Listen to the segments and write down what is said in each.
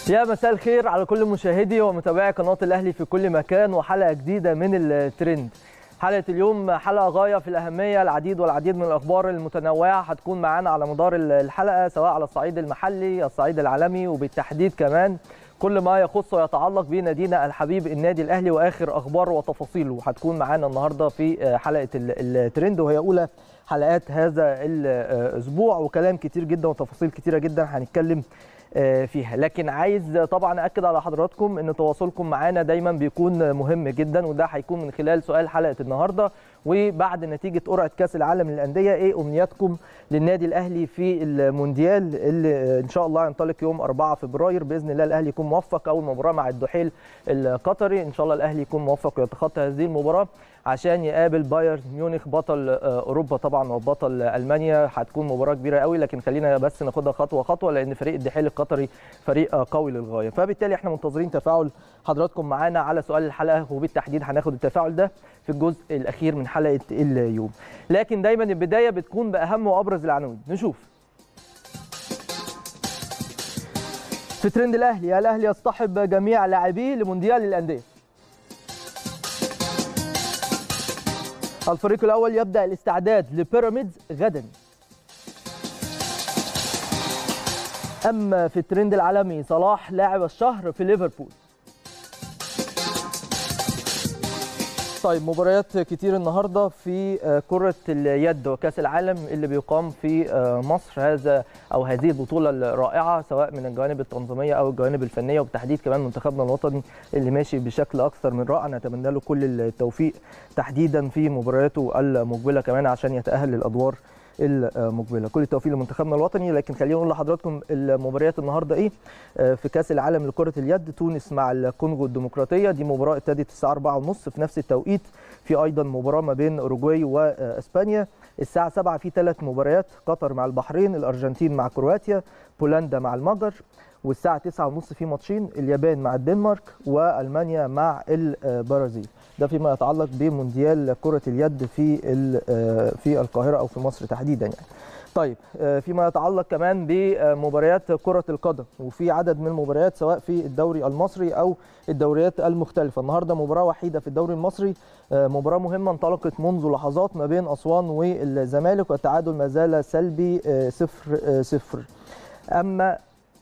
يا مساء الخير على كل مشاهدي ومتابعي قناه الاهلي في كل مكان وحلقه جديده من الترند حلقه اليوم حلقه غايه في الاهميه العديد والعديد من الاخبار المتنوعه هتكون معانا على مدار الحلقه سواء على الصعيد المحلي الصعيد العالمي وبالتحديد كمان كل ما يخص ويتعلق بنادينا الحبيب النادي الاهلي واخر اخباره وتفاصيله هتكون معانا النهارده في حلقه الترند وهي اولى حلقات هذا الاسبوع وكلام كتير جدا وتفاصيل كتيره جدا هنتكلم فيها لكن عايز طبعا اكد على حضراتكم ان تواصلكم معانا دايما بيكون مهم جدا وده هيكون من خلال سؤال حلقه النهارده وبعد نتيجه قرعه كاس العالم للانديه ايه امنياتكم للنادي الاهلي في المونديال اللي ان شاء الله ينطلق يوم 4 فبراير باذن الله الاهلي يكون موفق اول مباراه مع الدحيل القطري ان شاء الله الاهلي يكون موفق ويتخطى هذه المباراه عشان يقابل بايرن ميونخ بطل اوروبا طبعا وبطل المانيا هتكون مباراه كبيره قوي لكن خلينا بس ناخدها خطوه خطوه لان فريق الدحيل القطري فريق قوي للغايه فبالتالي احنا منتظرين تفاعل حضراتكم معانا على سؤال الحلقه وبالتحديد هناخد التفاعل ده في الجزء الاخير من حلقه اليوم لكن دايما البدايه بتكون باهم وابرز العناوين نشوف في ترند الاهلي الاهلي يصطحب جميع لاعبيه لمونديال الانديه الفريق الاول يبدا الاستعداد لبيراميدز غدا اما في الترند العالمي صلاح لاعب الشهر في ليفربول طيب مباريات كتير النهارده في كرة اليد وكأس العالم اللي بيقام في مصر هذا او هذه البطولة الرائعة سواء من الجوانب التنظيمية او الجوانب الفنية وبالتحديد كمان منتخبنا الوطني اللي ماشي بشكل اكثر من رائع نتمنى له كل التوفيق تحديدا في مبارياته المقبلة كمان عشان يتأهل للادوار المقبله كل التوفيق لمنتخبنا الوطني لكن خلينا نقول لحضراتكم المباريات النهارده ايه في كاس العالم لكره اليد تونس مع الكونغو الديمقراطيه دي مباراه ابتدت الساعه 4:30 في نفس التوقيت في ايضا مباراه ما بين اوروجواي واسبانيا الساعه 7 في ثلاث مباريات قطر مع البحرين الارجنتين مع كرواتيا بولندا مع المجر والساعه 9:30 في ماتشين اليابان مع الدنمارك والمانيا مع البرازيل ده فيما يتعلق بمونديال كره اليد في في القاهره او في مصر تحديدا يعني طيب فيما يتعلق كمان بمباريات كره القدم وفي عدد من المباريات سواء في الدوري المصري او الدوريات المختلفه النهارده مباراه وحيده في الدوري المصري مباراه مهمه انطلقت منذ لحظات ما بين اسوان والزمالك والتعادل ما زال سلبي 0 0 اما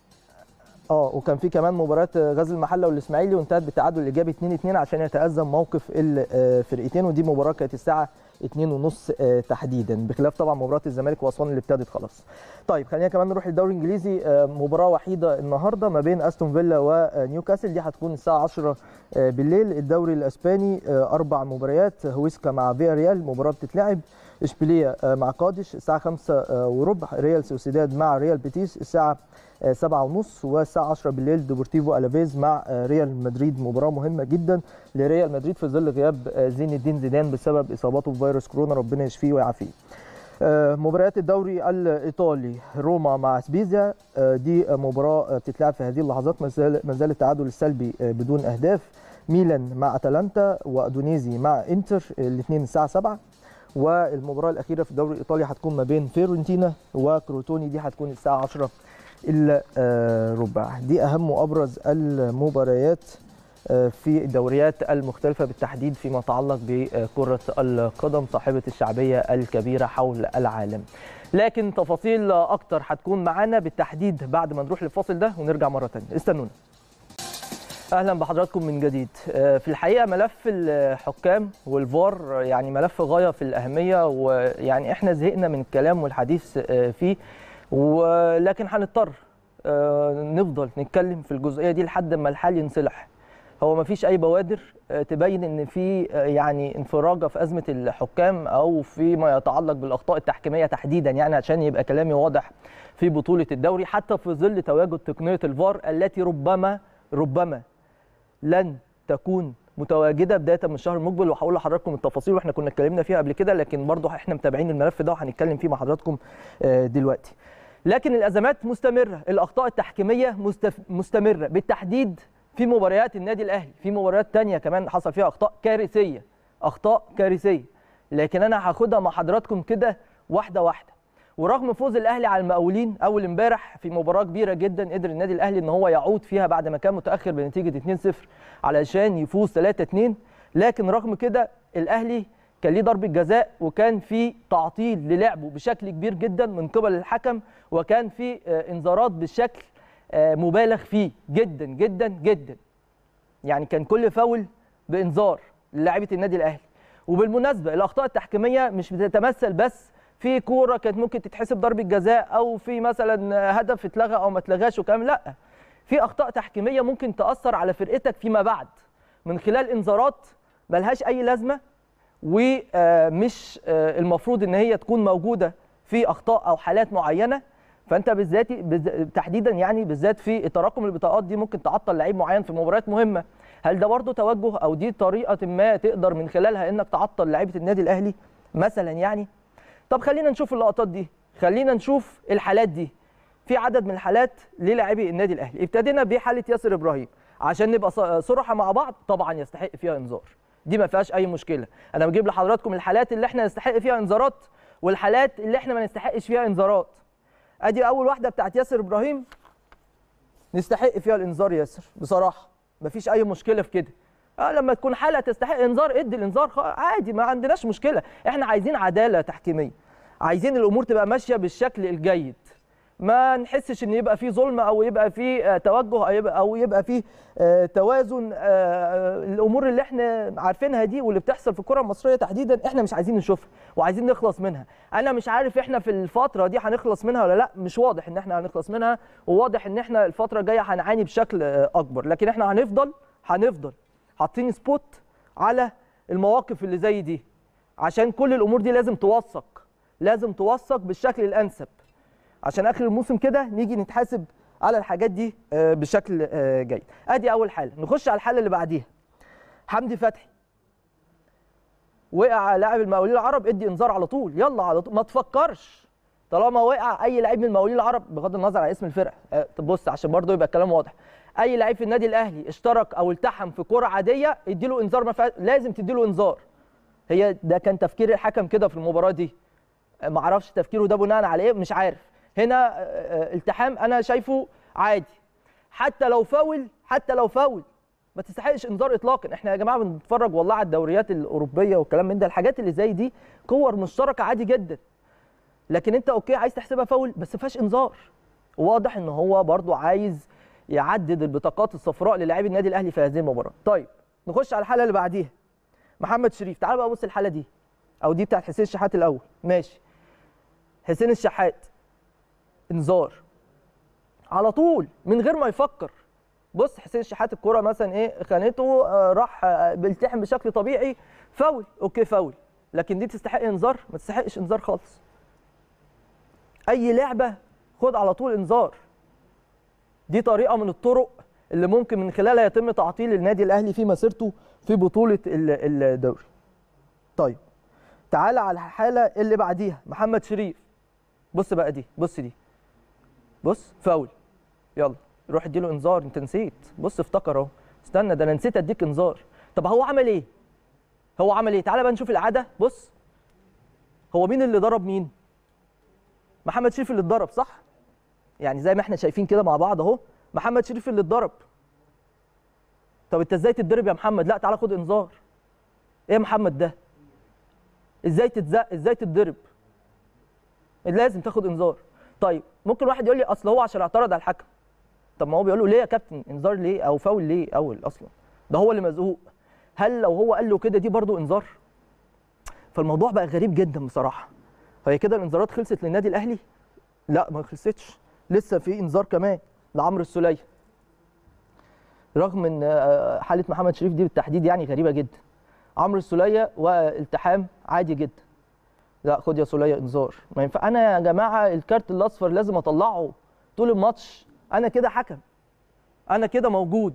اه وكان في كمان مباراه غزل المحله والاسماعيلي وانتهت بالتعادل الايجابي 2 2 عشان يتازم موقف الفرقتين ودي مباراه كانت الساعه 2:30 تحديدا بخلاف طبعا مباراه الزمالك واسوان اللي ابتدت خلاص. طيب خلينا كمان نروح للدوري الانجليزي مباراه وحيده النهارده ما بين استون فيلا ونيوكاسل دي هتكون الساعه 10 بالليل الدوري الاسباني اربع مباريات هويسكا مع فيا ريال مباراه بتتلعب اشبيليه مع قادش الساعه 5 وربع ريال سوسيداد مع ريال بيتيس الساعه 7 ونص والساعه 10 بالليل ديبورتيفو الافيز مع ريال مدريد مباراه مهمه جدا لريال مدريد في ظل غياب زين الدين زيدان بسبب اصابته بفيروس كورونا ربنا يشفيه ويعافيه مباريات الدوري الايطالي روما مع سبيزيا دي مباراه بتتلعب في هذه اللحظات ما زال التعادل السلبي بدون اهداف ميلان مع اتلانتا وادونيزي مع انتر الاثنين الساعه 7 والمباراه الاخيره في الدوري الايطالي هتكون ما بين فيورنتينا وكروتوني دي هتكون الساعه 10 الا ربع دي اهم وابرز المباريات في الدوريات المختلفة بالتحديد فيما يتعلق بكرة القدم صاحبة الشعبية الكبيرة حول العالم لكن تفاصيل أكتر هتكون معانا بالتحديد بعد ما نروح للفاصل ده ونرجع مرة تانية استنونا اهلا بحضراتكم من جديد في الحقيقه ملف الحكام والفار يعني ملف غايه في الاهميه ويعني احنا زهقنا من الكلام والحديث فيه ولكن هنضطر نفضل نتكلم في الجزئيه دي لحد ما الحال ينصلح هو ما فيش اي بوادر تبين ان في يعني انفراجه في ازمه الحكام او فيما يتعلق بالاخطاء التحكيميه تحديدا يعني عشان يبقى كلامي واضح في بطوله الدوري حتى في ظل تواجد تقنيه الفار التي ربما ربما لن تكون متواجده بدايه من الشهر المقبل وهقول لحضراتكم التفاصيل واحنا كنا اتكلمنا فيها قبل كده لكن برضه احنا متابعين الملف ده وهنتكلم فيه مع حضراتكم دلوقتي. لكن الازمات مستمره، الاخطاء التحكيميه مستمره بالتحديد في مباريات النادي الاهلي، في مباريات ثانيه كمان حصل فيها اخطاء كارثيه، اخطاء كارثيه. لكن انا هاخدها مع حضراتكم كده واحده واحده. ورغم فوز الاهلي على المقاولين اول امبارح في مباراه كبيره جدا قدر النادي الاهلي ان هو يعود فيها بعد ما كان متاخر بنتيجه 2-0 علشان يفوز 3-2 لكن رغم كده الاهلي كان ليه ضربه جزاء وكان في تعطيل للعبه بشكل كبير جدا من قبل الحكم وكان في آه، انذارات بشكل آه، مبالغ فيه جدا جدا جدا يعني كان كل فاول بانذار للاعيبه النادي الاهلي وبالمناسبه الاخطاء التحكيميه مش بتتمثل بس في كوره كانت ممكن تتحسب ضربه جزاء او في مثلا هدف اتلغى او ما اتلغاش وكلام لا في اخطاء تحكيميه ممكن تاثر على فرقتك فيما بعد من خلال انذارات ملهاش اي لازمه ومش المفروض ان هي تكون موجوده في اخطاء او حالات معينه فانت بالذات بز- تحديدا يعني بالذات في تراكم البطاقات دي ممكن تعطل لعيب معين في مباريات مهمه هل ده برضه توجه او دي طريقه ما تقدر من خلالها انك تعطل لعيبه النادي الاهلي مثلا يعني طب خلينا نشوف اللقطات دي خلينا نشوف الحالات دي في عدد من الحالات للاعبي النادي الاهلي ابتدينا بحاله ياسر ابراهيم عشان نبقى ص- صراحه مع بعض طبعا يستحق فيها انذار دي ما فيهاش اي مشكله انا بجيب لحضراتكم الحالات اللي احنا نستحق فيها انذارات والحالات اللي احنا ما نستحقش فيها انذارات ادي اول واحده بتاعت ياسر ابراهيم نستحق فيها الانذار ياسر بصراحه مفيش اي مشكله في كده اه لما تكون حاله تستحق انذار ادي الانذار خ- عادي ما عندناش مشكله احنا عايزين عداله تحكيميه عايزين الامور تبقى ماشيه بالشكل الجيد ما نحسش ان يبقى في ظلم او يبقى في آه، توجه او يبقى او يبقى في آه، توازن آه، آه، الامور اللي احنا عارفينها دي واللي بتحصل في الكره المصريه تحديدا احنا مش عايزين نشوفها وعايزين نخلص منها انا مش عارف احنا في الفتره دي هنخلص منها ولا لا مش واضح ان احنا هنخلص منها وواضح ان احنا الفتره الجايه هنعاني بشكل آه، اكبر لكن احنا هنفضل هنفضل حاطين سبوت على المواقف اللي زي دي عشان كل الامور دي لازم توثق لازم توثق بالشكل الانسب عشان اخر الموسم كده نيجي نتحاسب على الحاجات دي آه، بشكل آه، جيد ادي اول حاله نخش على الحاله اللي بعديها حمدي فتحي وقع لاعب المقاولين العرب ادي انذار على طول يلا على طول ما تفكرش طالما وقع اي لعيب من المقاولين العرب بغض النظر عن اسم الفرقه آه، طب بص عشان برضه يبقى الكلام واضح اي لعيب في النادي الاهلي اشترك او التحم في كره عاديه اديله انذار ما فيها- لازم تديله انذار هي ده كان تفكير الحكم كده في المباراه دي ما اعرفش تفكيره ده بناء على ايه مش عارف هنا آه، آه، التحام انا شايفه عادي حتى لو فاول حتى لو فاول ما تستحقش انذار اطلاقا احنا يا جماعه بنتفرج والله على الدوريات الاوروبيه والكلام من ده الحاجات اللي زي دي كور مشتركه عادي جدا لكن انت اوكي عايز تحسبها فاول بس ما فيهاش انذار واضح ان هو برضو عايز يعدد البطاقات الصفراء للاعبي النادي الاهلي في هذه المباراه طيب نخش على الحاله اللي بعديها محمد شريف تعال بقى بص الحاله دي او دي بتاعت حسين الشحات الاول ماشي حسين الشحات انذار على طول من غير ما يفكر بص حسين الشحات الكرة مثلا ايه خانته آه، راح آه، بيلتحم بشكل طبيعي فاول اوكي فاول لكن دي تستحق انذار ما تستحقش انذار خالص اي لعبه خد على طول انذار دي طريقه من الطرق اللي ممكن من خلالها يتم تعطيل النادي الاهلي في مسيرته في بطوله ال- الدوري طيب تعالى على الحاله اللي بعديها محمد شريف بص بقى دي بص دي بص فاول يلا روح اديله انذار انت نسيت بص افتكر اهو استنى ده انا نسيت اديك انذار طب هو عمل ايه هو عمل ايه تعالى بقى نشوف العاده بص هو مين اللي ضرب مين محمد شريف اللي اتضرب صح يعني زي ما احنا شايفين كده مع بعض اهو محمد شريف اللي اتضرب طب انت ازاي تتضرب يا محمد لا تعالى خد انذار ايه يا محمد ده ازاي تتزق ازاي تتضرب لازم تاخد انذار طيب ممكن واحد يقول لي اصل هو عشان اعترض على الحكم طب ما هو بيقول له ليه يا كابتن انذار ليه او فاول ليه اول اصلا ده هو اللي مزقوق هل لو هو قال له كده دي برضو انذار فالموضوع بقى غريب جدا بصراحه فهي كده الانذارات خلصت للنادي الاهلي لا ما خلصتش لسه في انذار كمان لعمرو السوليه رغم ان آه، حاله محمد شريف دي بالتحديد يعني غريبه جدا عمرو السوليه والتحام عادي جدا لا خد يا سوليه انذار ما ينفع انا يا جماعه الكارت الاصفر لازم اطلعه طول الماتش انا كده حكم انا كده موجود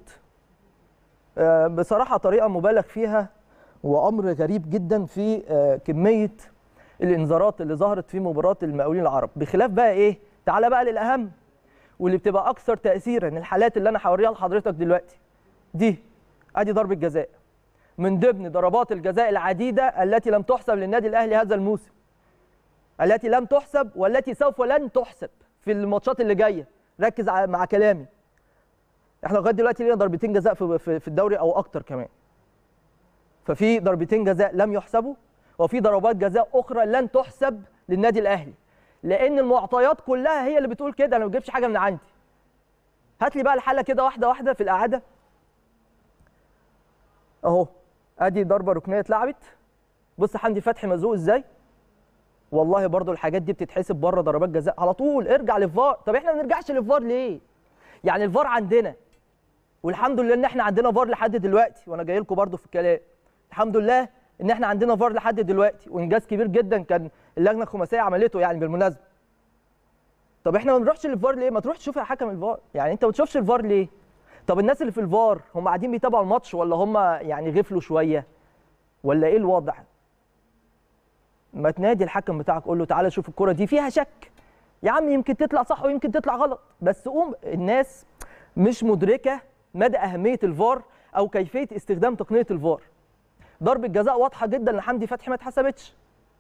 آه، بصراحه طريقه مبالغ فيها وامر غريب جدا في آه، كميه الانذارات اللي ظهرت في مباراه المقاولين العرب بخلاف بقى ايه تعالى بقى للاهم واللي بتبقى اكثر تاثيرا الحالات اللي انا هوريها لحضرتك دلوقتي دي ادي ضربه جزاء من ضمن ضربات الجزاء العديده التي لم تحسب للنادي الاهلي هذا الموسم التي لم تحسب والتي سوف لن تحسب في الماتشات اللي جايه ركز ع- مع كلامي احنا لغايه دلوقتي لينا ضربتين جزاء في في في الدوري او اكتر كمان ففي ضربتين جزاء لم يحسبوا وفي ضربات جزاء اخرى لن تحسب للنادي الاهلي لان المعطيات كلها هي اللي بتقول كده انا ما بجيبش حاجه من عندي هات لي بقى الحاله كده واحده واحده في الاعاده اهو ادي ضربه ركنيه اتلعبت بص حمدي فتحي مزوق ازاي والله برضو الحاجات دي بتتحسب بره ضربات جزاء على طول ارجع للفار طب احنا ما نرجعش للفار ليه يعني الفار عندنا والحمد لله ان احنا عندنا فار لحد دلوقتي وانا جاي لكم برضو في الكلام الحمد لله ان احنا عندنا فار لحد دلوقتي وانجاز كبير جدا كان اللجنه الخماسيه عملته يعني بالمناسبه طب احنا ما نروحش للفار ليه ما تروح تشوف يا حكم الفار يعني انت ما بتشوفش الفار ليه طب الناس اللي في الفار هم قاعدين بيتابعوا الماتش ولا هم يعني غفلوا شويه ولا ايه الوضع ما تنادي الحكم بتاعك قول له تعالى شوف الكره دي فيها شك يا عم يمكن تطلع صح ويمكن تطلع غلط بس قوم الناس مش مدركه مدى اهميه الفار او كيفيه استخدام تقنيه الفار ضربه جزاء واضحه جدا لحمدي فتحي ما اتحسبتش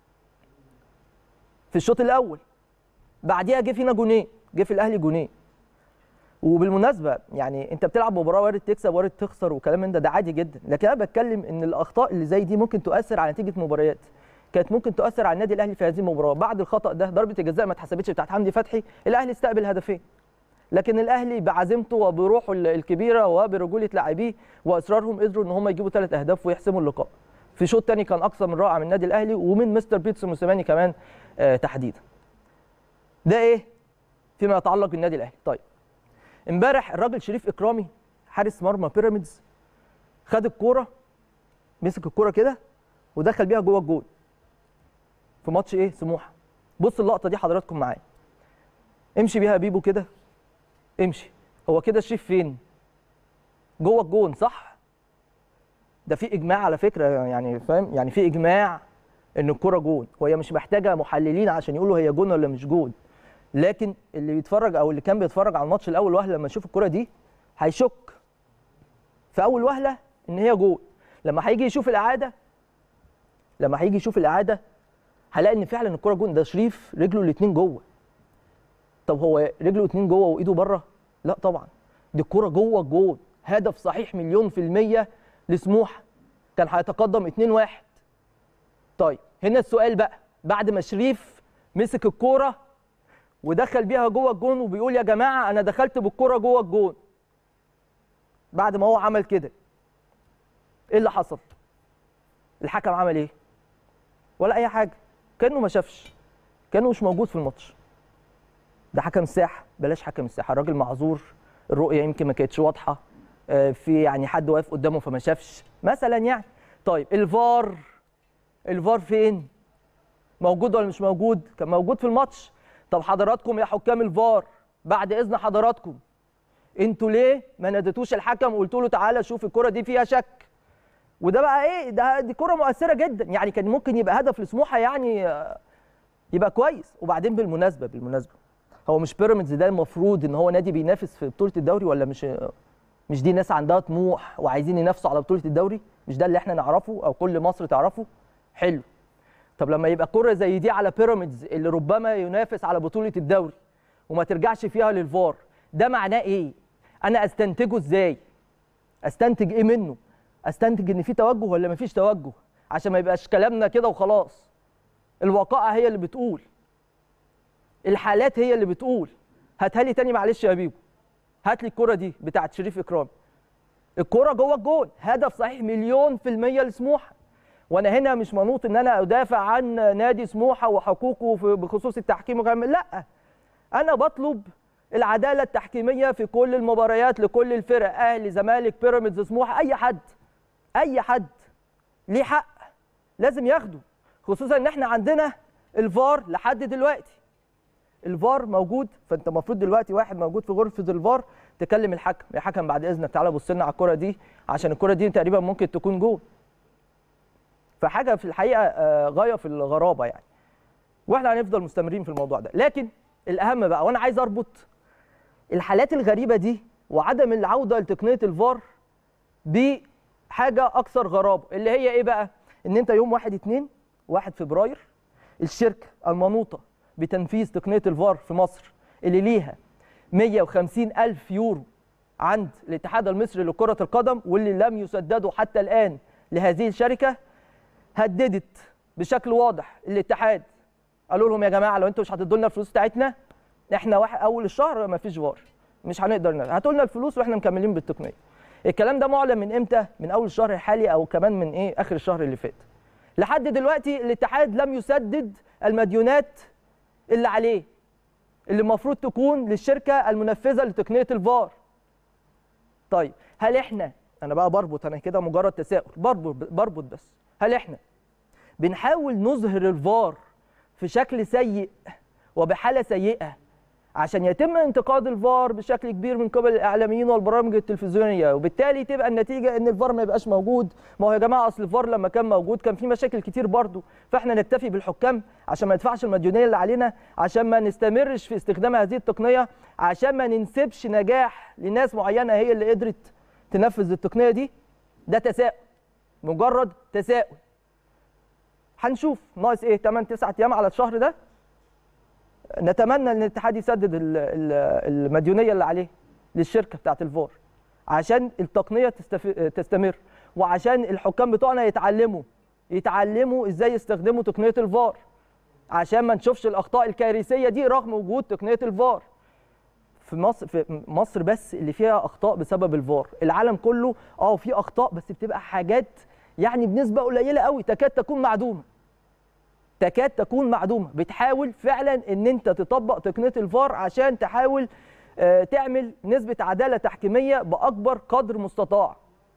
في الشوط الاول بعديها جه فينا جونين جه في الاهلي جونين وبالمناسبه يعني انت بتلعب مباراه وارد تكسب وارد تخسر وكلام من ده ده عادي جدا لكن انا بتكلم ان الاخطاء اللي زي دي ممكن تؤثر على نتيجه مباريات كانت ممكن تؤثر على النادي الاهلي في هذه المباراه بعد الخطا ده ضربه الجزاء ما اتحسبتش بتاعت حمدي فتحي الاهلي استقبل هدفين لكن الاهلي بعزيمته وبروحه ال- الكبيره وبرجوله لاعبيه واصرارهم قدروا ان هم يجيبوا ثلاث اهداف ويحسموا اللقاء في شوط تاني كان اكثر من رائع من النادي الاهلي ومن مستر بيتسو موسيماني كمان آه تحديدا ده ايه فيما يتعلق بالنادي الاهلي طيب امبارح الراجل شريف اكرامي حارس مرمى بيراميدز خد الكوره مسك الكوره كده ودخل بيها جوه الجول في ماتش ايه سموحه بص اللقطه دي حضراتكم معايا امشي بيها يا بيبو كده امشي هو كده شريف فين جوه الجون صح ده في اجماع على فكره يعني فاهم يعني في اجماع ان الكره جون وهي مش محتاجه محللين عشان يقولوا هي جون ولا مش جون لكن اللي بيتفرج او اللي كان بيتفرج على الماتش الاول وهله لما يشوف الكره دي هيشك في اول وهله ان هي جول لما هيجي يشوف الاعاده لما هيجي يشوف الاعاده هلاقي ان فعلا الكره جون ده شريف رجله الاثنين جوه طب هو رجله الاثنين جوه وايده بره لا طبعا دي الكره جوه الجون هدف صحيح مليون في الميه لسموحه كان هيتقدم 2-1 طيب هنا السؤال بقى بعد ما شريف مسك الكوره ودخل بيها جوه الجون وبيقول يا جماعه انا دخلت بالكوره جوه الجون بعد ما هو عمل كده ايه اللي حصل الحكم عمل ايه ولا اي حاجه كانه ما شافش كانه مش موجود في الماتش ده حكم الساحه بلاش حكم الساحه الراجل معذور الرؤيه يمكن ما كانتش واضحه آه، في يعني حد واقف قدامه فما شافش مثلا يعني طيب الفار الفار فين موجود ولا مش موجود كان موجود في الماتش طب حضراتكم يا حكام الفار بعد اذن حضراتكم انتوا ليه ما ناديتوش الحكم وقلتوا له تعالى شوف الكره دي فيها شك وده بقى ايه ده دي كره مؤثره جدا يعني كان ممكن يبقى هدف لسموحه يعني آه، يبقى كويس وبعدين بالمناسبه بالمناسبه هو مش بيراميدز ده المفروض ان هو نادي بينافس في بطوله الدوري ولا مش مش دي ناس عندها طموح وعايزين ينافسوا على بطوله الدوري مش ده اللي احنا نعرفه او كل مصر تعرفه حلو طب لما يبقى كره زي دي على بيراميدز اللي ربما ينافس على بطوله الدوري وما ترجعش فيها للفار ده معناه ايه انا استنتجه ازاي استنتج ايه منه استنتج ان في توجه ولا مفيش توجه عشان ما يبقاش كلامنا كده وخلاص الواقعه هي اللي بتقول الحالات هي اللي بتقول هاتها لي تاني معلش يا بيبو هات لي الكره دي بتاعت شريف اكرام الكره جوه الجون هدف صحيح مليون في الميه لسموحه وانا هنا مش منوط ان انا ادافع عن نادي سموحه وحقوقه في- بخصوص التحكيم وكلام لا انا بطلب العداله التحكيميه في كل المباريات لكل الفرق اهلي زمالك بيراميدز سموحه اي حد اي حد ليه حق لازم ياخده خصوصا ان احنا عندنا الفار لحد دلوقتي الفار موجود فانت المفروض دلوقتي واحد موجود في غرفه الفار تكلم الحكم يا حكم بعد اذنك تعالى بص لنا على الكره دي عشان الكره دي تقريبا ممكن تكون جول فحاجه في الحقيقه آه، غايه في الغرابه يعني واحنا هنفضل مستمرين في الموضوع ده لكن الاهم بقى وانا عايز اربط الحالات الغريبه دي وعدم العوده لتقنيه الفار بحاجه اكثر غرابه اللي هي ايه بقى ان انت يوم 1 2 1 فبراير الشركه المنوطه بتنفيذ تقنيه الفار في مصر اللي ليها 150 الف يورو عند الاتحاد المصري لكره القدم واللي لم يسددوا حتى الان لهذه الشركه هددت بشكل واضح الاتحاد قالوا لهم يا جماعه لو انتوا مش هتدوا لنا الفلوس بتاعتنا احنا واحد اول الشهر ما فيش فار مش هنقدر نعمل هاتوا لنا الفلوس واحنا مكملين بالتقنيه الكلام ده معلن من امتى من اول الشهر الحالي او كمان من ايه اخر الشهر اللي فات لحد دلوقتي الاتحاد لم يسدد المديونات اللي عليه اللي المفروض تكون للشركه المنفذه لتقنيه الفار طيب هل احنا انا بقى بربط انا كده مجرد تساؤل بربط بربط بس هل احنا بنحاول نظهر الفار في شكل سيء وبحاله سيئه عشان يتم انتقاد الفار بشكل كبير من قبل الاعلاميين والبرامج التلفزيونيه وبالتالي تبقى النتيجه ان الفار ما يبقاش موجود ما هو يا جماعه اصل الفار لما كان موجود كان في مشاكل كتير برضه فاحنا نكتفي بالحكام عشان ما ندفعش المديونيه اللي علينا عشان ما نستمرش في استخدام هذه التقنيه عشان ما ننسبش نجاح لناس معينه هي اللي قدرت تنفذ التقنيه دي ده تساؤل مجرد تساؤل هنشوف ناقص ايه 8 9 ايام على الشهر ده نتمنى ان الاتحاد يسدد المديونيه اللي عليه للشركه بتاعه الفار عشان التقنيه تستمر وعشان الحكام بتوعنا يتعلموا يتعلموا ازاي يستخدموا تقنيه الفار عشان ما نشوفش الاخطاء الكارثيه دي رغم وجود تقنيه الفار في مصر في مصر بس اللي فيها اخطاء بسبب الفار العالم كله اه في اخطاء بس بتبقى حاجات يعني بنسبه قليله قوي تكاد تكون معدومه تكاد تكون معدومه بتحاول فعلا ان انت تطبق تقنيه الفار عشان تحاول تعمل نسبه عداله تحكيميه باكبر قدر مستطاع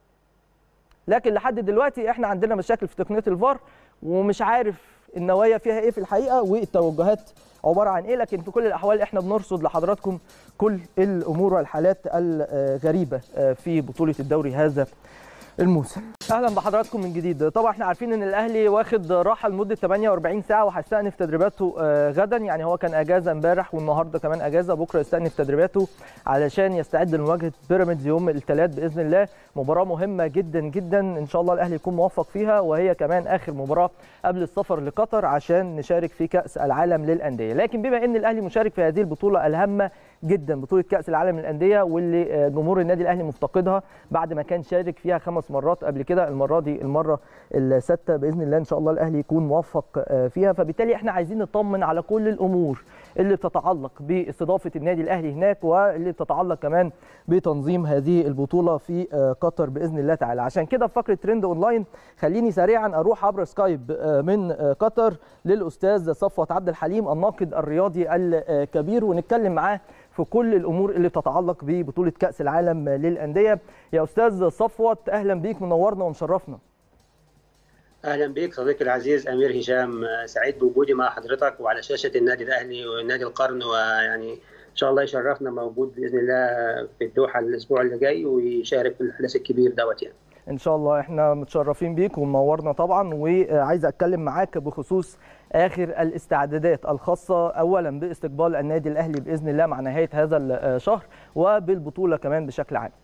لكن لحد دلوقتي احنا عندنا مشاكل في تقنيه الفار ومش عارف النوايا فيها ايه في الحقيقه والتوجهات عباره عن ايه لكن في كل الاحوال احنا بنرصد لحضراتكم كل الامور والحالات الغريبه في بطوله الدوري هذا الموسم اهلا بحضراتكم من جديد طبعا احنا عارفين ان الاهلي واخد راحه لمده 48 ساعه وهيستأنف تدريباته غدا يعني هو كان اجازه امبارح والنهارده كمان اجازه بكره يستأنف تدريباته علشان يستعد لمواجهه بيراميدز يوم الثلاث باذن الله مباراه مهمه جدا جدا ان شاء الله الاهلي يكون موفق فيها وهي كمان اخر مباراه قبل السفر لقطر عشان نشارك في كاس العالم للانديه لكن بما ان الاهلي مشارك في هذه البطوله الهامه جدا بطوله كاس العالم للانديه واللي جمهور النادي الاهلي مفتقدها بعد ما كان شارك فيها خمس مرات قبل كده المره دي المره السادسه باذن الله ان شاء الله الاهلي يكون موفق فيها فبالتالي احنا عايزين نطمن على كل الامور اللي بتتعلق باستضافه النادي الاهلي هناك واللي بتتعلق كمان بتنظيم هذه البطوله في قطر باذن الله تعالى عشان كده في فقره ترند اونلاين خليني سريعا اروح عبر سكايب من قطر للاستاذ صفوت عبد الحليم الناقد الرياضي الكبير ونتكلم معاه في كل الامور اللي بتتعلق ببطوله كاس العالم للانديه يا استاذ صفوت اهلا بيك منورنا ومشرفنا اهلا بك صديقي العزيز امير هشام سعيد بوجودي مع حضرتك وعلى شاشه النادي الاهلي ونادي القرن ويعني ان شاء الله يشرفنا موجود باذن الله في الدوحه الاسبوع اللي جاي ويشارك في الحدث الكبير دوت يعني ان شاء الله احنا متشرفين بيك ومنورنا طبعا وعايز اتكلم معاك بخصوص اخر الاستعدادات الخاصه اولا باستقبال النادي الاهلي باذن الله مع نهايه هذا الشهر وبالبطوله كمان بشكل عام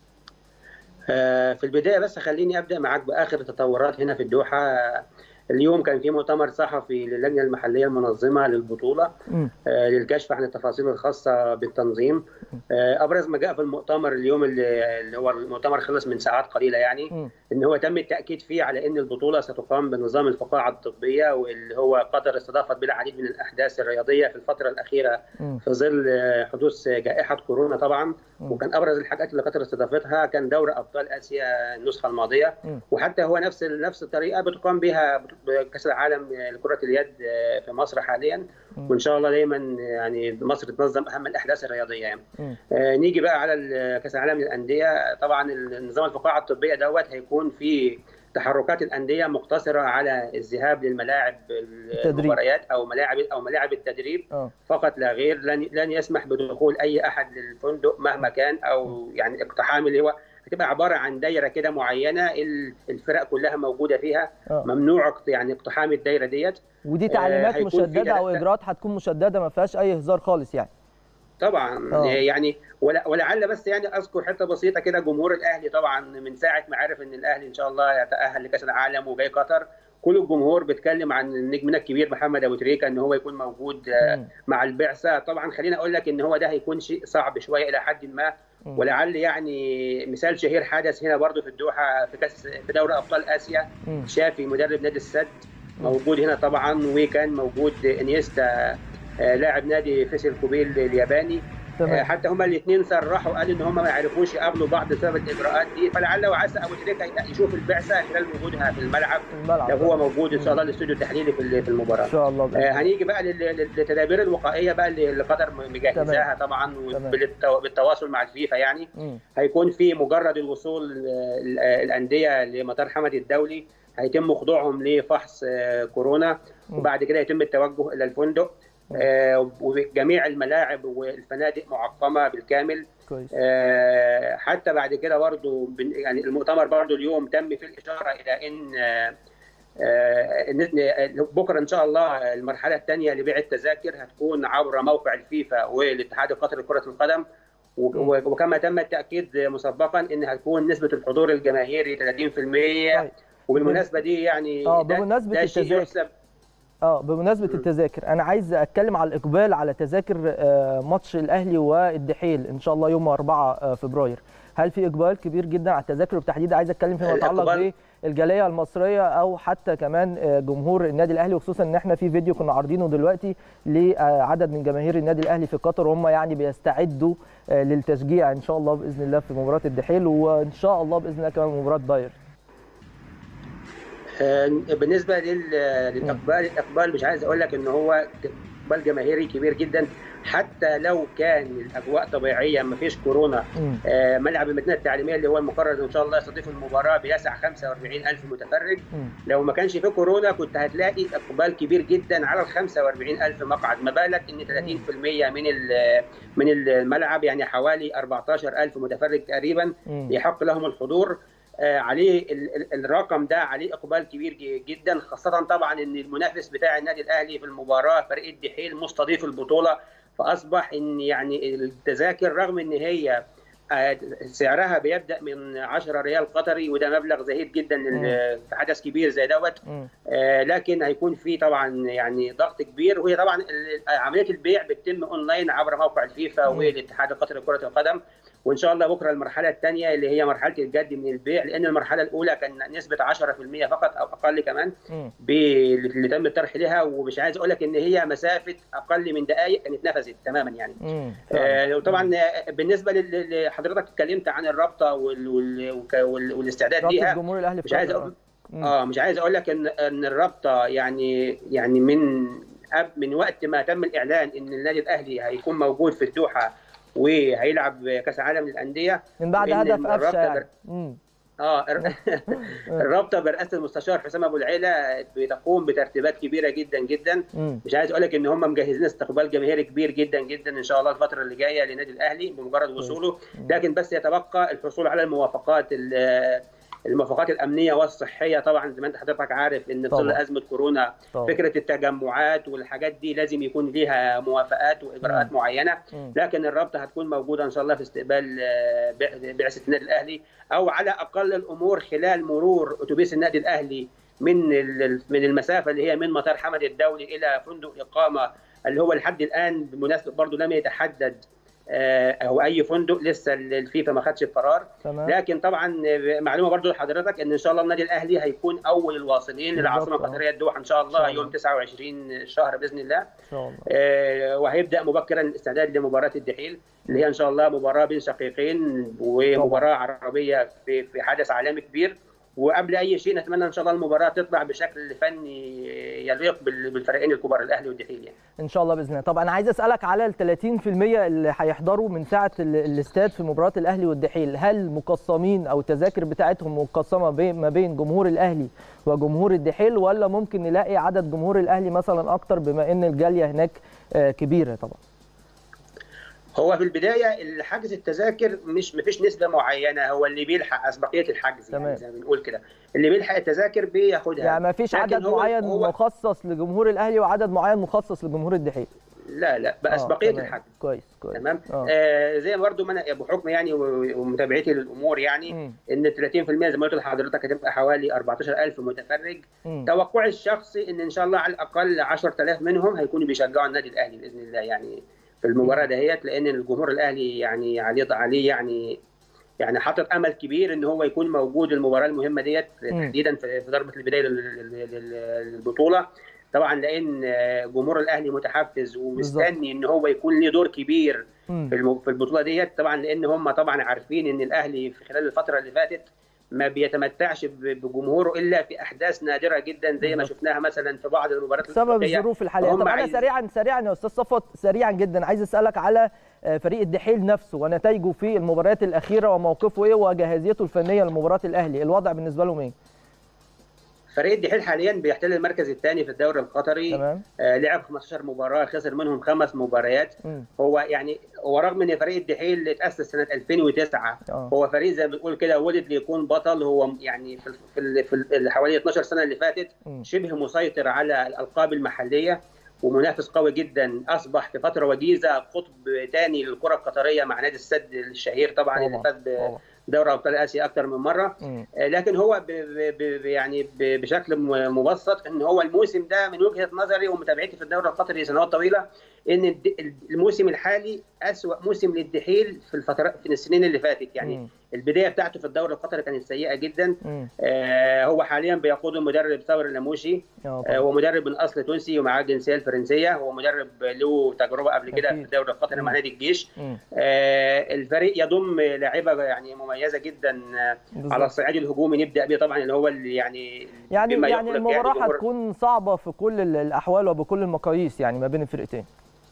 في البدايه بس خليني ابدا معاك باخر التطورات هنا في الدوحه اليوم كان في مؤتمر صحفي للجنه المحليه المنظمه للبطوله آه للكشف عن التفاصيل الخاصه بالتنظيم آه ابرز ما جاء في المؤتمر اليوم اللي, اللي هو المؤتمر خلص من ساعات قليله يعني م. ان هو تم التاكيد فيه على ان البطوله ستقام بنظام الفقاعه الطبيه واللي هو قطر استضافت بالعديد من الاحداث الرياضيه في الفتره الاخيره م. في ظل حدوث جائحه كورونا طبعا م. وكان ابرز الحاجات اللي قطر استضافتها كان دوري ابطال اسيا النسخه الماضيه وحتى هو نفس نفس الطريقه بتقام بها كاس العالم لكره اليد في مصر حاليا وان شاء الله دايما يعني مصر تنظم اهم الاحداث الرياضيه يعني. آه نيجي بقى على كاس العالم للانديه طبعا النظام الفقاعه الطبيه دوت هيكون في تحركات الانديه مقتصره على الذهاب للملاعب المباريات او ملاعب او ملاعب التدريب أوه. فقط لا غير لن لن يسمح بدخول اي احد للفندق مهما كان او يعني اقتحام اللي هو هتبقى عباره عن دايره كده معينه الفرق كلها موجوده فيها أوه. ممنوع يعني اقتحام الدايره ديت ودي تعليمات آه مشدده او اجراءات هتكون مشدده ما فيهاش اي هزار خالص يعني طبعا أوه. يعني ولعل بس يعني اذكر حته بسيطه كده جمهور الاهلي طبعا من ساعه ما عرف ان الاهلي ان شاء الله يتاهل لكاس العالم وجاي قطر كل الجمهور بيتكلم عن نجمنا الكبير محمد ابو تريكه ان هو يكون موجود مع البعثه طبعا خليني اقول لك ان هو ده هيكون شيء صعب شويه الى حد ما ولعل يعني مثال شهير حدث هنا برضو في الدوحه في كاس في دوري ابطال اسيا شافي مدرب نادي السد موجود هنا طبعا وكان موجود انيستا لاعب نادي فيسل كوبيل الياباني تمام. حتى هما الاثنين صرحوا قالوا ان هما ما يعرفوش يقابلوا بعض بسبب الاجراءات دي فلعل وعسى ابو تريكه يشوف البعثه خلال وجودها في الملعب, الملعب لو هو موجود ان شاء الله الاستوديو التحليلي في المباراه ان شاء الله آه هنيجي بقى للتدابير الوقائيه بقى اللي قطر مجهزاها طبعا بالتواصل مع الفيفا يعني م. هيكون في مجرد الوصول الانديه لمطار حمد الدولي هيتم خضوعهم لفحص كورونا وبعد كده يتم التوجه الى الفندق آه وجميع الملاعب والفنادق معقمه بالكامل كويس. آه حتى بعد كده برضو يعني المؤتمر برضو اليوم تم في الاشاره الى ان آه بكره ان شاء الله المرحله الثانيه لبيع التذاكر هتكون عبر موقع الفيفا والاتحاد القطري لكره القدم وكما تم التاكيد مسبقا ان هتكون نسبه الحضور الجماهيري 30% وبالمناسبه دي يعني اه بمناسبه ده شيء يحسب اه بمناسبه التذاكر انا عايز اتكلم على الاقبال على تذاكر ماتش الاهلي والدحيل ان شاء الله يوم 4 فبراير هل في اقبال كبير جدا على التذاكر وبالتحديد عايز اتكلم فيما يتعلق بالجاليه المصريه او حتى كمان جمهور النادي الاهلي وخصوصا ان احنا في فيديو كنا عارضينه دلوقتي لعدد من جماهير النادي الاهلي في قطر وهم يعني بيستعدوا للتشجيع ان شاء الله باذن الله في مباراه الدحيل وان شاء الله باذن الله كمان مباراه باير بالنسبه للاقبال الاقبال مش عايز اقول لك ان هو اقبال جماهيري كبير جدا حتى لو كان الاجواء طبيعيه ما فيش كورونا آه ملعب المدينه التعليميه اللي هو المقرر ان شاء الله يستضيف المباراه بيسع 45000 متفرج م. لو ما كانش في كورونا كنت هتلاقي اقبال كبير جدا على ال 45000 مقعد ما بالك ان 30% من من الملعب يعني حوالي 14000 متفرج تقريبا م. يحق لهم الحضور عليه الرقم ده عليه اقبال كبير جدا خاصه طبعا ان المنافس بتاع النادي الاهلي في المباراه فريق الدحيل مستضيف البطوله فاصبح ان يعني التذاكر رغم ان هي سعرها بيبدا من 10 ريال قطري وده مبلغ زهيد جدا في حدث كبير زي دوت لكن هيكون في طبعا يعني ضغط كبير وهي طبعا عمليه البيع بتتم اونلاين عبر موقع الفيفا والاتحاد القطري لكره القدم وان شاء الله بكره المرحله الثانيه اللي هي مرحله الجد من البيع لان المرحله الاولى كان نسبه 10% فقط او اقل كمان اللي تم الطرح لها ومش عايز اقول لك ان هي مسافه اقل من دقائق كانت نفذت تماما يعني آه وطبعا بالنسبه لحضرتك اتكلمت عن الرابطه وال وال وال والاستعداد ليها جمهور الاهلي مش عايز أقول اه مش عايز اقول لك ان ان الرابطه يعني يعني من من وقت ما تم الاعلان ان النادي الاهلي هيكون موجود في الدوحه وهيلعب كاس العالم للانديه من بعد هدف قفشه يعني. اه الرابطه برئاسه المستشار حسام ابو العيله بتقوم بترتيبات كبيره جدا جدا مم. مش عايز اقول لك ان هم مجهزين استقبال جماهيري كبير جدا جدا ان شاء الله الفتره اللي جايه للنادي الاهلي بمجرد وصوله لكن بس يتبقى الحصول على الموافقات الموافقات الامنيه والصحيه طبعا زي ما انت حضرتك عارف ان في ظل ازمه كورونا طبعا. فكره التجمعات والحاجات دي لازم يكون ليها موافقات واجراءات مم. معينه مم. لكن الرابطه هتكون موجوده ان شاء الله في استقبال آه، بعثه النادي الاهلي او على اقل الامور خلال مرور اتوبيس النادي الاهلي من ال- من المسافه اللي هي من مطار حمد الدولي الى فندق اقامه اللي هو لحد الان بمناسبه برضه لم يتحدد آه، او اي فندق لسه الفيفا ما خدش القرار تمام لكن طبعا معلومه برضو لحضرتك ان ان شاء الله النادي الاهلي هيكون اول الواصلين بالظبط، للعاصمه آه. القطريه الدوحه ان شاء إن شاء الله الله. يوم 29 الشهر باذن الله ان شاء الله آه، وهيبدا مبكرا الاستعداد لمباراه الدحيل اللي هي ان شاء الله مباراه بين شقيقين ومباراه عربيه في في حدث عالمي كبير وقبل اي شيء نتمنى ان شاء الله المباراه تطلع بشكل فني يليق بال- بالفريقين الكبار الاهلي والدحيل يعني. ان شاء الله باذن الله طب انا عايز اسالك على ال 30% اللي هيحضروا من ساعه ال- الاستاد في مباراه الاهلي والدحيل هل مقسمين او التذاكر بتاعتهم مقسمه بين ما بين جمهور الاهلي وجمهور الدحيل ولا ممكن نلاقي عدد جمهور الاهلي مثلا اكتر بما ان الجاليه هناك آه، كبيره طبعا هو في البدايه حجز التذاكر مش مفيش نسبه معينه هو اللي بيلحق اسبقيه الحجز تمام. يعني زي ما بنقول كده اللي بيلحق التذاكر بياخدها يعني ما فيش لكن عدد هو- معين هو- مخصص لجمهور الاهلي وعدد معين مخصص لجمهور الدحيل لا لا باسبقيه تمام. الحكم كويس كويس تمام آه. آه زي برضو ما انا بحكم يعني و- ومتابعتي للامور يعني مم. ان 30% زي ما قلت لحضرتك هتبقى حوالي 14000 متفرج مم. توقعي الشخصي ان ان شاء الله على الاقل 10000 منهم هيكونوا بيشجعوا النادي الاهلي باذن الله يعني في المباراه دهيت لان الجمهور الاهلي يعني عليه عليه يعني يعني حاطط امل كبير ان هو يكون موجود المباراه المهمه ديت مم. تحديدا في في ضربه البدايه لل- لل- لل- للبطوله طبعا لان جمهور الاهلي متحفز ومستني ان هو يكون له دور كبير مم. في الم- في البطوله ديت طبعا لان هم طبعا عارفين ان الاهلي في خلال الفتره اللي فاتت ما بيتمتعش ب- بجمهوره الا في احداث نادره جدا زي ما بالظبط. شفناها مثلا في بعض المباريات بسبب الأفريقية. الظروف الحاليه وهم طب انا عايز- سريعا سريعا يا استاذ صفوت سريعا جدا عايز اسالك على آه، فريق الدحيل نفسه ونتائجه في المباريات الاخيره وموقفه ايه وجاهزيته الفنيه لمباراه الاهلي الوضع بالنسبه لهم ايه فريق الدحيل حاليا بيحتل المركز الثاني في الدوري القطري تمام آه لعب 15 مباراه خسر منهم خمس مباريات مم. هو يعني ورغم ان فريق الدحيل اتاسس سنه 2009 اه هو فريق زي ما بنقول كده ولد ليكون بطل هو يعني في ال- في, ال- في ال- حوالي 12 سنه اللي فاتت مم. شبه مسيطر على الالقاب المحليه ومنافس قوي جدا اصبح في فتره وجيزه قطب ثاني للكره القطريه مع نادي السد الشهير طبعا اللي طبعا فاز طبعا بدوري ابطال اسيا اكثر من مره مم. آه، لكن هو ب ب ب يعني ب بشكل م- مبسط ان هو الموسم ده من وجهه نظري ومتابعتي في الدوري القطري سنوات طويله ان الد- الموسم الحالي اسوا موسم للدحيل في الفترات في السنين اللي فاتت يعني مم. البدايه بتاعته في الدوري القطري كانت سيئه جدا مم. آه، هو حاليا بيقود المدرب ثور النموشي اه آه، طبعا. هو مدرب من اصل تونسي ومعاه الجنسيه الفرنسيه هو مدرب له تجربه قبل كده في أكيد. الدوري القطري مع مم. نادي الجيش مم. آه، الفريق يضم لاعيبه يعني مميزه جدا آه، بالظبط. على الصعيد الهجومي نبدا بيه طبعا اللي هو اللي يعني يعني بما يعني يخلق المباراه جمهور- هتكون صعبه في كل ال- الاحوال وبكل المقاييس يعني ما بين الفرقتين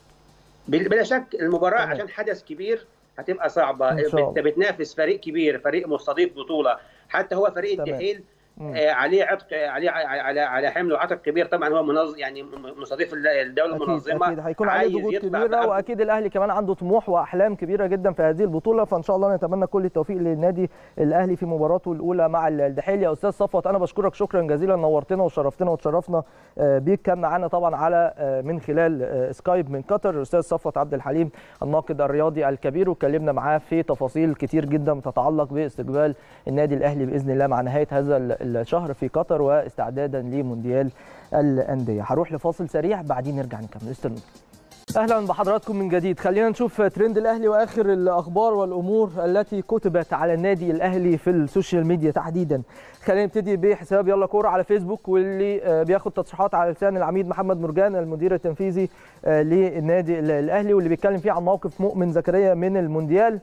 بل- بلا شك المباراه تمام. عشان حدث كبير هتبقى صعبه إن شاء الله. انت بتنافس فريق كبير فريق مستضيف بطوله حتى هو فريق تمام. الدحيل مم. آه، عليه عتق عليه على على حمل وعتق كبير طبعا هو منظم يعني مستضيف الدوله اكيد المنظمه اكيد هيكون عليه عايز ضغوط يطلع كبيره بأب- واكيد الاهلي كمان عنده طموح واحلام كبيره جدا في هذه البطوله فان شاء الله نتمنى كل التوفيق للنادي الاهلي في مباراته الاولى مع الدحيل يا استاذ صفوت انا بشكرك شكرا جزيلا نورتنا وشرفتنا وتشرفنا آه، بيك كان معانا طبعا على آه، من خلال آه، سكايب من قطر الاستاذ صفوت عبد الحليم الناقد الرياضي الكبير واتكلمنا معاه في تفاصيل كتير جدا تتعلق باستقبال النادي الاهلي باذن الله مع نهايه هذا ال- الشهر في قطر واستعدادا لمونديال الانديه هروح لفاصل سريع بعدين نرجع نكمل استنوا اهلا بحضراتكم من جديد خلينا نشوف ترند الاهلي واخر الاخبار والامور التي كتبت على النادي الاهلي في السوشيال ميديا تحديدا خلينا نبتدي بحساب يلا كوره على فيسبوك واللي آه، بياخد تصريحات على لسان العميد محمد مرجان المدير التنفيذي آه، للنادي ال- الاهلي واللي بيتكلم فيه عن موقف مؤمن زكريا من المونديال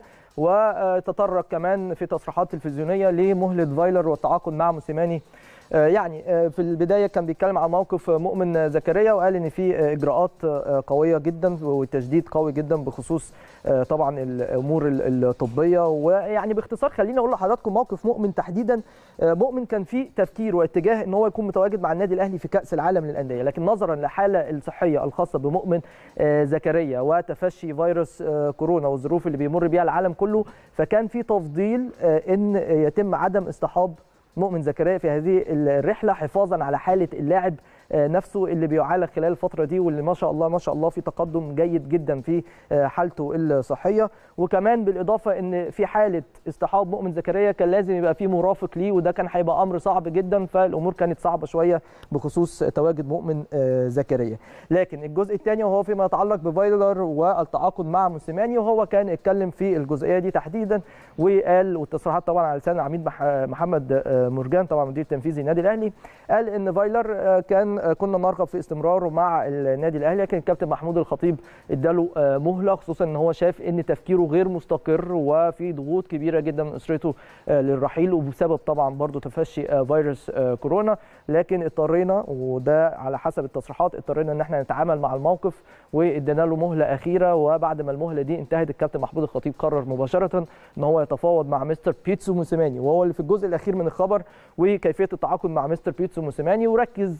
وتطرق كمان في تصريحات تلفزيونيه لمهله فايلر والتعاقد مع موسيماني آه، يعني آه، في البدايه كان بيتكلم عن موقف مؤمن زكريا وقال ان في آه، اجراءات آه، قويه جدا وتشديد قوي جدا بخصوص آه، طبعا الامور ال- الطبيه ويعني باختصار خليني اقول لحضراتكم موقف مؤمن تحديدا آه، مؤمن كان في تفكير واتجاه ان هو يكون متواجد مع النادي الاهلي في كاس العالم للانديه لكن نظرا للحاله الصحيه الخاصه بمؤمن آه، زكريا وتفشي فيروس آه، كورونا والظروف اللي بيمر بيها العالم كله فكان في تفضيل آه، ان يتم عدم اصطحاب مؤمن زكريا في هذه الرحله حفاظا على حاله اللاعب آه، نفسه اللي بيعالج خلال الفتره دي واللي ما شاء الله ما شاء الله في تقدم جيد جدا في آه، حالته الصحيه وكمان بالاضافه ان في حاله اصطحاب مؤمن زكريا كان لازم يبقى في مرافق ليه وده كان هيبقى امر صعب جدا فالامور كانت صعبه شويه بخصوص تواجد مؤمن آه، زكريا لكن الجزء الثاني وهو فيما يتعلق بفايلر والتعاقد مع موسيماني وهو كان اتكلم في الجزئيه دي تحديدا وقال والتصريحات طبعا على لسان العميد مح- محمد آه، مرجان طبعا مدير تنفيذي النادي الاهلي قال ان فايلر آه، كان آه، كنا نرغب في استمراره مع النادي الاهلي لكن الكابتن محمود الخطيب اداله آه، مهله خصوصا ان هو شاف ان تفكيره غير مستقر وفي ضغوط كبيره جدا من اسرته آه، للرحيل وبسبب طبعا برضو تفشي آه، فيروس آه، كورونا لكن اضطرينا وده على حسب التصريحات اضطرينا ان احنا نتعامل مع الموقف وادينا له مهله اخيره وبعد ما المهله دي انتهت الكابتن محمود الخطيب قرر مباشره ان هو يتفاوض مع مستر بيتسو موسيماني وهو اللي في الجزء الاخير من الخبر وكيفيه التعاقد مع مستر بيتسو موسيماني وركز العميد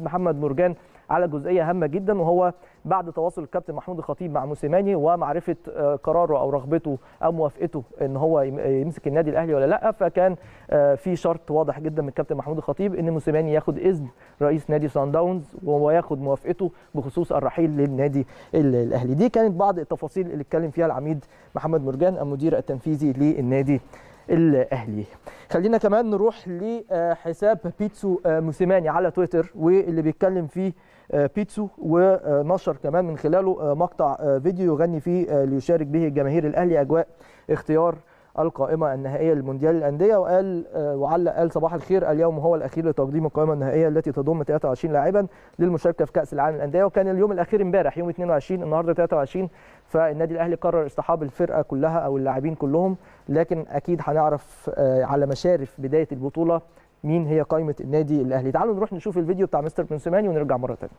محمد مرجان على جزئيه هامه جدا وهو بعد تواصل الكابتن محمود الخطيب مع موسيماني ومعرفه قراره او رغبته او موافقته ان هو يمسك النادي الاهلي ولا لا فكان في شرط واضح جدا من الكابتن محمود الخطيب ان موسيماني ياخد اذن رئيس نادي سان داونز وهو ياخد موافقته بخصوص الرحيل للنادي الاهلي دي كانت بعض التفاصيل اللي اتكلم فيها العميد محمد مرجان المدير التنفيذي للنادي الاهلي خلينا كمان نروح لحساب بيتسو موسيماني على تويتر واللي بيتكلم فيه بيتسو ونشر كمان من خلاله مقطع فيديو يغني فيه ليشارك به جماهير الاهلي اجواء اختيار القائمة النهائية للمونديال الأندية وقال وعلق قال صباح الخير اليوم هو الأخير لتقديم القائمة النهائية التي تضم 23 لاعبا للمشاركة في كأس العالم للأندية وكان اليوم الأخير امبارح يوم 22 النهارده 23 فالنادي الأهلي قرر اصطحاب الفرقة كلها أو اللاعبين كلهم لكن أكيد هنعرف على مشارف بداية البطولة مين هي قائمة النادي الأهلي تعالوا نروح نشوف الفيديو بتاع مستر بنسيماني ونرجع مرة ثانية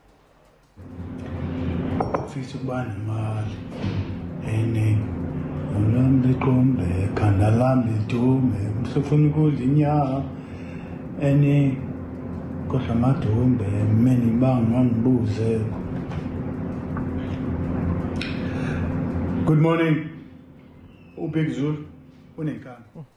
في سبحان المال Ulam likombe kanalam litume msufuni kulinya eni kohlamatumbe meni banga ngibuze Good morning وبيك زور ونكان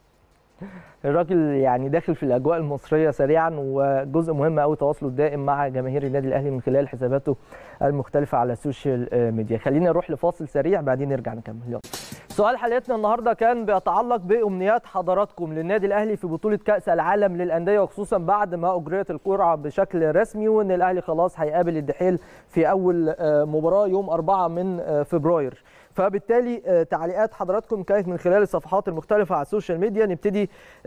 الراجل يعني داخل في الاجواء المصريه سريعا وجزء مهم قوي تواصله الدائم مع جماهير النادي الاهلي من خلال حساباته المختلفه على السوشيال ميديا خلينا نروح لفاصل سريع بعدين نرجع نكمل يلا سؤال حلقتنا النهارده كان بيتعلق بامنيات حضراتكم للنادي الاهلي في بطوله كاس العالم للانديه وخصوصا بعد ما اجريت القرعه بشكل رسمي وان الاهلي خلاص هيقابل الدحيل في اول مباراه يوم 4 من فبراير فبالتالي تعليقات حضراتكم كانت من خلال الصفحات المختلفه على السوشيال ميديا نبتدي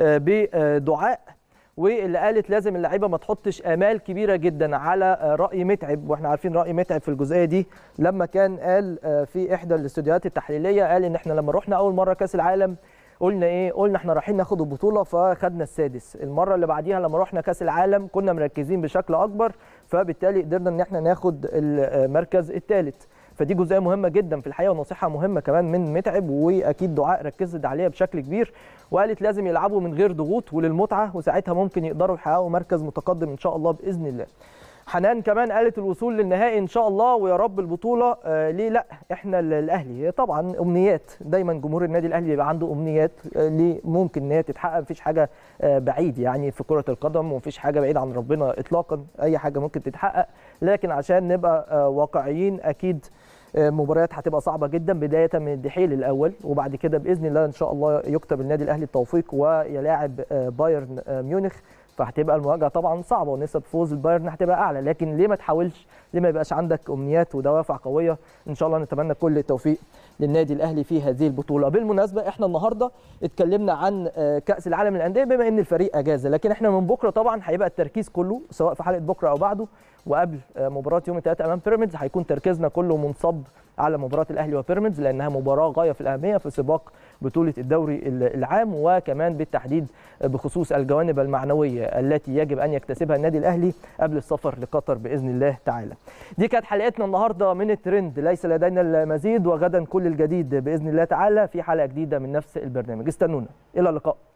بدعاء واللي قالت لازم اللعيبه ما تحطش امال كبيره جدا على راي متعب واحنا عارفين راي متعب في الجزئيه دي لما كان قال في احدى الاستوديوهات التحليليه قال ان احنا لما رحنا اول مره كاس العالم قلنا ايه قلنا احنا رايحين ناخد البطوله فخدنا السادس المره اللي بعديها لما رحنا كاس العالم كنا مركزين بشكل اكبر فبالتالي قدرنا ان احنا ناخد المركز الثالث فدي جزئيه مهمه جدا في الحقيقه ونصيحه مهمه كمان من متعب واكيد دعاء ركزت عليها بشكل كبير وقالت لازم يلعبوا من غير ضغوط وللمتعه وساعتها ممكن يقدروا يحققوا مركز متقدم ان شاء الله باذن الله حنان كمان قالت الوصول للنهائي ان شاء الله ويا رب البطوله آه ليه لا احنا الاهلي طبعا امنيات دايما جمهور النادي الاهلي بيبقى عنده امنيات آه ليه ممكن ان هي تتحقق مفيش حاجه آه بعيد يعني في كره القدم ومفيش حاجه بعيد عن ربنا اطلاقا اي حاجه ممكن تتحقق لكن عشان نبقى آه واقعيين اكيد مباريات هتبقى صعبه جدا بدايه من الدحيل الاول وبعد كده باذن الله ان شاء الله يكتب النادي الاهلي التوفيق ويلاعب بايرن ميونخ فهتبقى المواجهه طبعا صعبه ونسب فوز البايرن هتبقى اعلى لكن ليه ما تحاولش ليه ما يبقاش عندك امنيات ودوافع قويه ان شاء الله نتمنى كل التوفيق للنادي الاهلي في هذه البطوله بالمناسبه احنا النهارده اتكلمنا عن كاس العالم للانديه بما ان الفريق اجازه لكن احنا من بكره طبعا هيبقى التركيز كله سواء في حلقه بكره او بعده وقبل مباراه يوم الثلاثاء امام بيراميدز هيكون تركيزنا كله منصب على مباراه الاهلي وبيراميدز لانها مباراه غايه في الاهميه في سباق بطوله الدوري العام وكمان بالتحديد بخصوص الجوانب المعنويه التي يجب ان يكتسبها النادي الاهلي قبل السفر لقطر باذن الله تعالى. دي كانت حلقتنا النهارده من الترند ليس لدينا المزيد وغدا كل الجديد باذن الله تعالى في حلقه جديده من نفس البرنامج استنونا الى اللقاء.